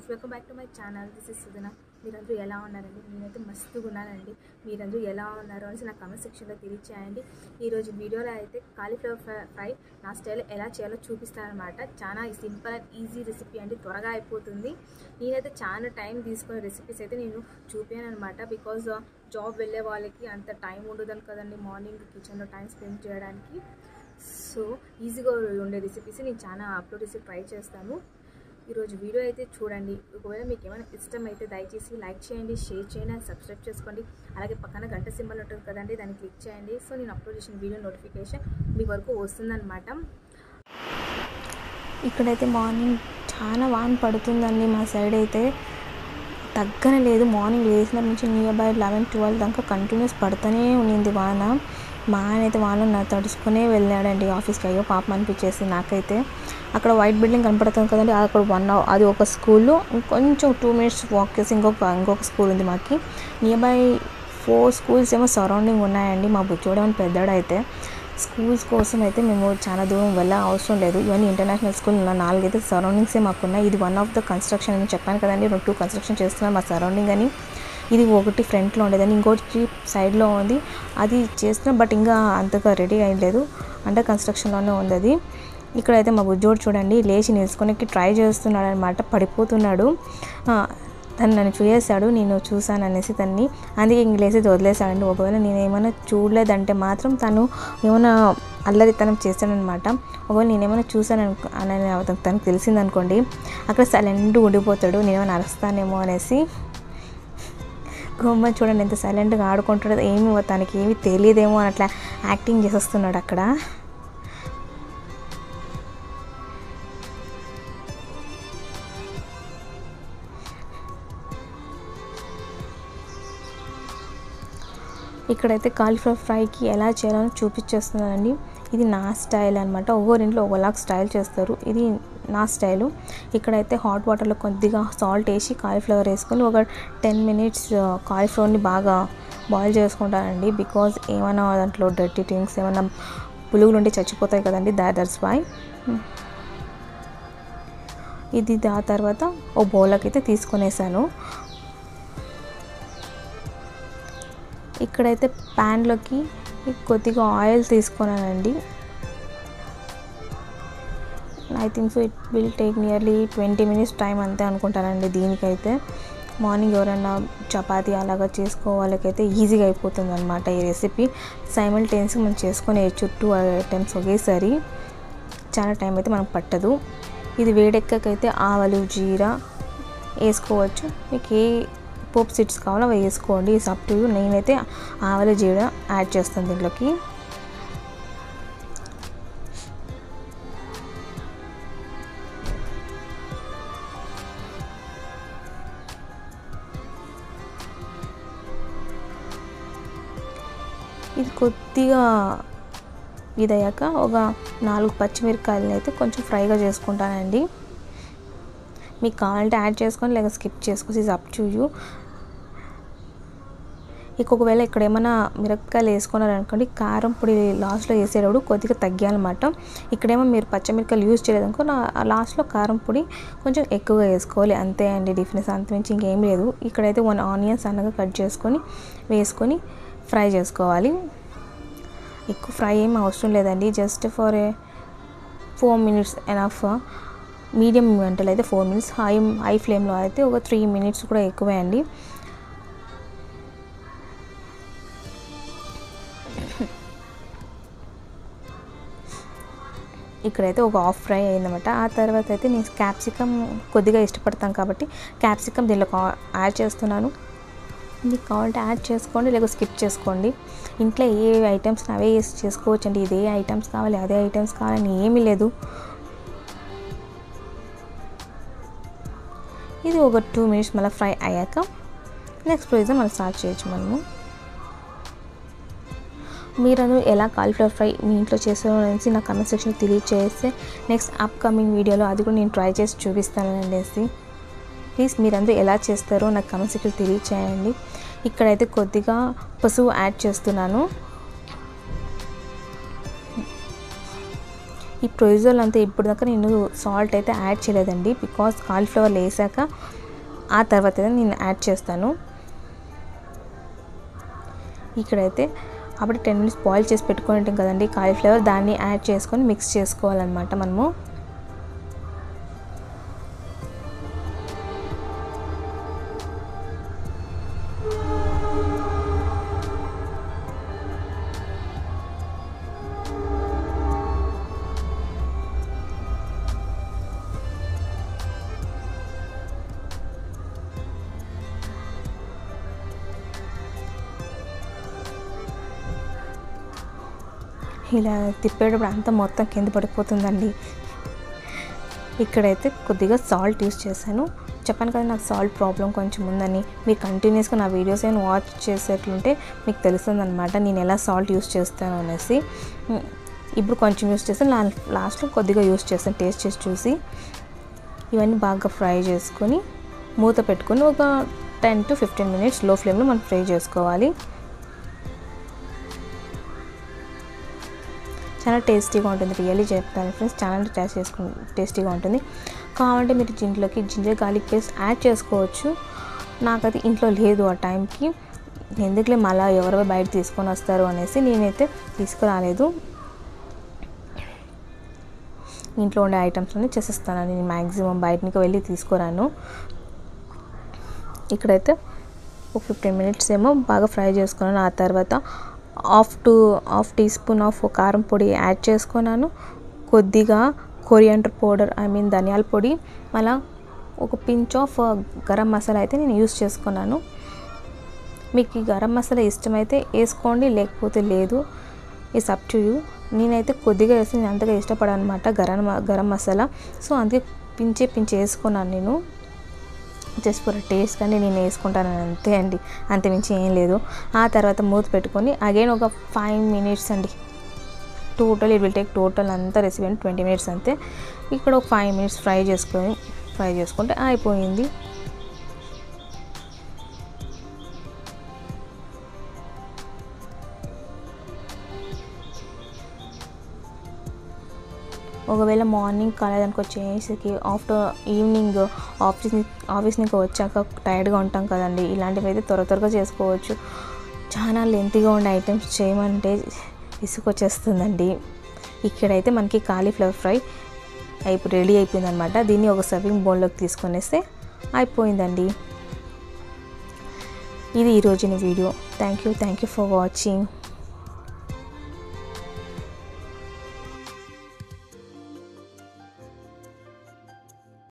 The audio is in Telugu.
friends welcome back to my channel this is Sudhana మీరందరూ ఎలా ఉన్నారండి నేనైతే మస్తుగా ఉన్నానండి మీరందరూ ఎలా ఉన్నారు అనేసి నా కమెంట్ సెక్షన్లో తెలియచేయండి ఈరోజు వీడియోలో అయితే కాలీఫ్లవర్ ఫ్రై నా స్టైల్ ఎలా చేయాలో చూపిస్తానమాట చాలా సింపుల్ అండ్ ఈజీ రెసిపీ అండి త్వరగా అయిపోతుంది నేనైతే చాలా టైం తీసుకునే రెసిపీస్ అయితే నేను చూపాను అనమాట బికాజ్ జాబ్ వెళ్ళే వాళ్ళకి అంత టైం ఉండదు కదండి మార్నింగ్ కిచెన్లో టైం స్పెండ్ చేయడానికి సో ఈజీగా ఉండే రెసిపీస్ నేను చాలా అప్లోడ్ చేసి ట్రై చేస్తాను ఈరోజు వీడియో అయితే చూడండి ఒకవేళ మీకు ఏమైనా ఇష్టం అయితే దయచేసి లైక్ చేయండి షేర్ చేయండి అండ్ సబ్స్క్రైబ్ చేసుకోండి అలాగే పక్కన గంట సింబల్ ఉంటుంది కదండి దాన్ని క్లిక్ చేయండి సో నేను అప్లోడ్ చేసిన వీడియో నోటిఫికేషన్ మీ వరకు వస్తుందన్నమాట ఇక్కడైతే మార్నింగ్ చాలా వాన పడుతుందండి మా సైడ్ అయితే తగ్గనే లేదు మార్నింగ్ లేచిన నుంచి నియర్ బై లెవెన్ ట్వెల్వ్ దాకా కంటిన్యూస్ పడుతూనే ఉన్నింది వాన మా ఆయన అయితే వాన నా తడుచుకునే వెళ్ళాడండి ఆఫీస్కి అయ్యో పాపం అనిపించేసి నాకైతే అక్కడ వైట్ బిల్డింగ్ కనపడుతుంది కదండి అక్కడ వన్ అవర్ అది ఒక స్కూల్ కొంచెం టూ మినిట్స్ వాక్ చేసి ఇంకొక ఇంకొక స్కూల్ ఉంది మాకి నియర్ బై ఫోర్ స్కూల్స్ ఏమో సరౌండింగ్ ఉన్నాయండి మా బుచ్చోడేమో పెద్దడైతే స్కూల్స్ కోసం అయితే మేము చాలా దూరం వెళ్ళ అవసరం లేదు ఇవన్నీ ఇంటర్నేషనల్ స్కూల్ ఉన్న నాలుగైతే సరౌండింగ్సే మాకున్నాయి ఇది వన్ ఆఫ్ ద కన్స్ట్రక్షన్ అని చెప్పాను కదండి రెండు టూ కన్స్ట్రక్షన్ చేస్తున్నారు మా సరౌండింగ్ అని ఇది ఒకటి ఫ్రంట్లో ఉండేదని ఇంకోటి సైడ్లో ఉంది అది చేస్తున్నాం బట్ ఇంకా అంతగా రెడీ అయ్యలేదు అండర్ కన్స్ట్రక్షన్లోనే ఉంది అది ఇక్కడైతే మా బుజ్జోడు చూడండి లేచి నిలుచుకోనికి ట్రై చేస్తున్నాడు అనమాట పడిపోతున్నాడు తను నన్ను చూసేశాడు నేను చూశాను అనేసి తన్ని అందుకే ఇంక లేసి వదిలేశాడండి ఒకవేళ నేను ఏమైనా చూడలేదంటే మాత్రం తను ఏమైనా అల్లరితనం చేస్తాడనమాట ఒకవేళ నేనేమైనా చూశాను అనుకో అని తనకు తెలిసిందనుకోండి అక్కడ సైలెంట్గా ఉండిపోతాడు నేనేమైనా అరుస్తానేమో అనేసి గొమ్మ చూడండి ఎంత సైలెంట్గా ఆడుకుంటాడో ఏమి తనకి ఏమి తెలియదేమో అని అట్లా యాక్టింగ్ చేసేస్తున్నాడు అక్కడ ఇక్కడైతే కాలీఫ్లవర్ ఫ్రైకి ఎలా చేయాలని చూపించేస్తున్నానండి ఇది నా స్టైల్ అనమాట ఒక్కోరింట్లో ఒకలాగా స్టైల్ చేస్తారు ఇది నా స్టైలు ఇక్కడైతే హాట్ వాటర్లో కొద్దిగా సాల్ట్ వేసి కాలీఫ్లవర్ వేసుకొని ఒక టెన్ మినిట్స్ కాలీఫ్లవర్ని బాగా బాయిల్ చేసుకుంటానండి బికాజ్ ఏమైనా దాంట్లో డర్టీ థింగ్స్ ఏమైనా పులుగులు ఉంటే చచ్చిపోతాయి కదండి దా దట్స్ వై ఇది ఆ తర్వాత ఓ బౌలకి అయితే తీసుకొనేసాను ఇక్కడైతే ప్యాన్లోకి కొద్దిగా ఆయిల్ తీసుకున్నానండి I think so it will take nearly twenty minutes time అంతే అనుకుంటానండి దీనికైతే మార్నింగ్ ఎవరైనా చపాతీ అలాగా చేసుకోవాలకైతే ఈజీగా అయిపోతుంది అనమాట ఈ రెసిపీ సైమల్టేనియస్గా మనం చేసుకునే చుట్టూ ఐటమ్స్ ఒకేసారి చాలా టైం అయితే మనకు పట్టదు ఇది వేడెక్కకైతే ఆవలు జీరా వేసుకోవచ్చు మీకు ఏ పోప్ సీడ్స్ కావాలో అవి వేసుకోండి అప్ టు నేనైతే ఆవల జీడ యాడ్ చేస్తాను దీంట్లోకి ఇది కొద్దిగా ఇదయ్యాక ఒక నాలుగు పచ్చిమిరకాయలని అయితే కొంచెం ఫ్రైగా చేసుకుంటానండి మీకు కావాలంటే యాడ్ చేసుకొని లేక స్కిప్ చేసుకోవచ్చు ఇది అప్ టు యూ ఇక ఒకవేళ ఇక్కడ ఏమైనా మిరపకాయలు వేసుకున్నారనుకోండి కారం పొడి లాస్ట్లో వేసేటప్పుడు కొద్దిగా తగ్గాలన్నమాట ఇక్కడేమో మీరు పచ్చిమిరకాయలు యూజ్ చేయలేదనుకో లాస్ట్లో కారం పొడి కొంచెం ఎక్కువగా వేసుకోవాలి అంతే అండి డిఫరెన్స్ అంతమించి ఇంకేం లేదు ఇక్కడైతే వన్ ఆనియన్స్ సన్నగా కట్ చేసుకొని వేసుకొని ఫ్రై చేసుకోవాలి ఎక్కువ ఫ్రై ఏం అవసరం లేదండి just for a four minutes enough medium మంటలో అయితే ఫోర్ మినిట్స్ హై హై ఫ్లేమ్లో అయితే ఒక త్రీ మినిట్స్ కూడా ఎక్కువే అండి ఇక్కడైతే ఒక హాఫ్ ఫ్రై అయిందన్నమాట ఆ తర్వాత అయితే నేను క్యాప్సికమ్ కొద్దిగా ఇష్టపడతాను కాబట్టి క్యాప్సికమ్ దీనిలో యాడ్ చేస్తున్నాను మీకు కావాలంటే యాడ్ చేసుకోండి లేక స్కిప్ చేసుకోండి ఇంట్లో ఏ ఐటమ్స్ అవే చేసుకోవచ్చు అండి ఇదే ఐటమ్స్ కావాలి అదే ఐటమ్స్ కావాలని ఏమీ లేదు ఇది ఒక టూ మినిట్స్ మళ్ళీ ఫ్రై అయ్యాక నెక్స్ట్ రోజు మళ్ళీ స్టార్ట్ చేయొచ్చు మనము మీరు ఎలా కాలీఫ్లవర్ ఫ్రై మీ ఇంట్లో చేస్తారో అనేసి నా కమెంట్ సెక్షన్లో తెలియచేస్తే నెక్స్ట్ అప్కమింగ్ వీడియోలో అది కూడా నేను ట్రై చేసి చూపిస్తాను అనేసి ప్లీజ్ మీరందరూ ఎలా చేస్తారో నాకు కమెంట్ సెక్షన్లో తెలియచేయండి ఇక్కడైతే కొద్దిగా పసుపు యాడ్ చేస్తున్నాను ఈ ప్రొవిజల్ అంతా ఇప్పుడు దాకా నేను సాల్ట్ అయితే యాడ్ చేయలేదండి బికాస్ కాలీఫ్లవర్ వేసాక ఆ తర్వాత అయితే నేను యాడ్ చేస్తాను ఇక్కడైతే అప్పుడు టెన్ మినిట్స్ బాయిల్ చేసి పెట్టుకొని ఉంటాం కదండి కాలీఫ్లవర్ దాన్ని యాడ్ చేసుకొని మిక్స్ చేసుకోవాలన్నమాట మనము ఇలా తిప్పేటప్పుడు అంతా మొత్తం కింద పడిపోతుందండి ఇక్కడైతే కొద్దిగా సాల్ట్ యూస్ చేశాను చెప్పాను కదా నాకు సాల్ట్ ప్రాబ్లం కొంచెం ఉందని మీరు కంటిన్యూస్గా నా వీడియోస్ ఏమైనా వాచ్ చేసేట్లుంటే మీకు తెలుస్తుంది అనమాట నేను ఎలా సాల్ట్ యూస్ చేస్తాను అనేసి ఉమ్, ఇప్పుడు కొంచెం యూస్ చేస్తాను లా లాస్ట్లో కొద్దిగా యూస్ చేస్తాను టేస్ట్ చేసి చూసి ఇవన్నీ బాగా ఫ్రై చేసుకొని మూత పెట్టుకొని ఒక టెన్ టు ఫిఫ్టీన్ మినిట్స్ లో ఫ్లేమ్లో మనం ఫ్రై చేసుకోవాలి చాలా టేస్టీగా ఉంటుంది రియల్లీ చెప్తాను ఫ్రెండ్స్ చాలా టేస్ట్ చేసుకు టేస్టీగా ఉంటుంది కావాలంటే మీరు దీంట్లోకి జింజర్ గార్లిక్ పేస్ట్ యాడ్ చేసుకోవచ్చు నాకైతే ఇంట్లో లేదు ఆ టైంకి ఎందుకులే మళ్ళీ ఎవరో బయట తీసుకొని వస్తారు అనేసి నేనైతే తీసుకురాలేదు ఇంట్లో ఉండే ఐటమ్స్లోనే చేసేస్తాను నేను మ్యాక్సిమం బయటనికి వెళ్ళి తీసుకురాను ఇక్కడైతే ఒక ఫిఫ్టీన్ మినిట్స్ ఏమో బాగా ఫ్రై చేసుకున్నాను ఆ తర్వాత half to half teaspoon of కారం పొడి యాడ్ చేసుకున్నాను కొద్దిగా కొరియాండర్ పౌడర్ ఐ మీన్ ధనియాల పొడి మళ్ళా ఒక పించ్ ఆఫ్ గరం మసాలా అయితే నేను యూస్ చేసుకున్నాను మీకు ఈ గరం మసాలా ఇష్టమైతే వేసుకోండి లేకపోతే లేదు ఇట్స్ అప్ టు యూ నేనైతే కొద్దిగా వేసి నేను అంతగా ఇష్టపడాను అనమాట గరం గరం మసాలా సో అందుకే పించే పించే వేసుకున్నాను నేను జస్ట్ ఫర్ టేస్ట్ కానీ నేను వేసుకుంటాను అంతే అండి అంతమించి ఏం లేదు ఆ తర్వాత మూత పెట్టుకొని అగైన్ ఒక ఫైవ్ మినిట్స్ అండి total it will take total అంతా రెసిపీ అంటే ట్వంటీ మినిట్స్ అంతే ఇక్కడ ఒక ఫైవ్ మినిట్స్ ఫ్రై చేసుకొని ఫ్రై చేసుకుంటే అయిపోయింది ఒకవేళ మార్నింగ్ కాలేదనుకో చేసేకి ఆఫ్టర్ ఈవినింగ్ ఆఫీస్ ఆఫీస్ నుంచి వచ్చాక టైర్డ్గా ఉంటాం కదండి ఇలాంటివి అయితే త్వర త్వరగా చేసుకోవచ్చు చాలా లెంతీగా ఉండే ఐటమ్స్ చేయమంటే విసుకొచ్చేస్తుందండి ఇక్కడైతే మనకి కాలీఫ్లవర్ ఫ్రై అయిపో రెడీ అయిపోయింది అనమాట దీన్ని ఒక సర్వింగ్ బౌల్లోకి తీసుకొనేస్తే అయిపోయిందండి ఇది ఈరోజున video thank you thank you for watching